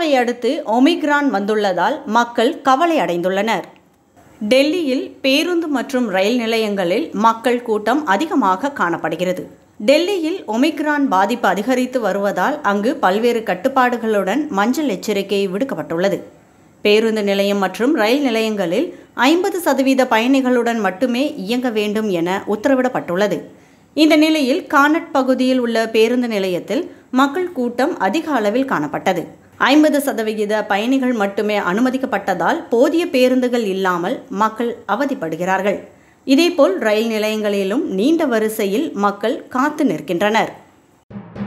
கொரோனாவை அடுத்து ஒமிக்ரான் வந்துள்ளதால் மக்கள் கவலை அடைந்துள்ளனர் டெல்லியில் பேருந்து மற்றும் ரயில் நிலையங்களில் மக்கள் கூட்டம் அதிகமாக காணப்படுகிறது டெல்லியில் ஒமிக்ரான் பாதிப்பு அதிகரித்து வருவதால் அங்கு பல்வேறு கட்டுப்பாடுகளுடன் மஞ்சள் எச்சரிக்கை விடுக்கப்பட்டுள்ளது பேருந்து நிலையம் மற்றும் ரயில் நிலையங்களில் ஐம்பது சதவீத பயணிகளுடன் மட்டுமே இயங்க வேண்டும் என உத்தரவிடப்பட்டுள்ளது இந்த நிலையில் கானட் பகுதியில் உள்ள பேருந்து நிலையத்தில் மக்கள் கூட்டம் அதிக அளவில் காணப்பட்டது ஐம்பது சதவிகித பயணிகள் மட்டுமே அனுமதிக்கப்பட்டதால் போதிய பேருந்துகள் இல்லாமல் மக்கள் அவதிப்படுகிறார்கள் இதேபோல் ரயில் நிலையங்களிலும் நீண்ட வரிசையில் மக்கள் காத்து நிற்கின்றனர்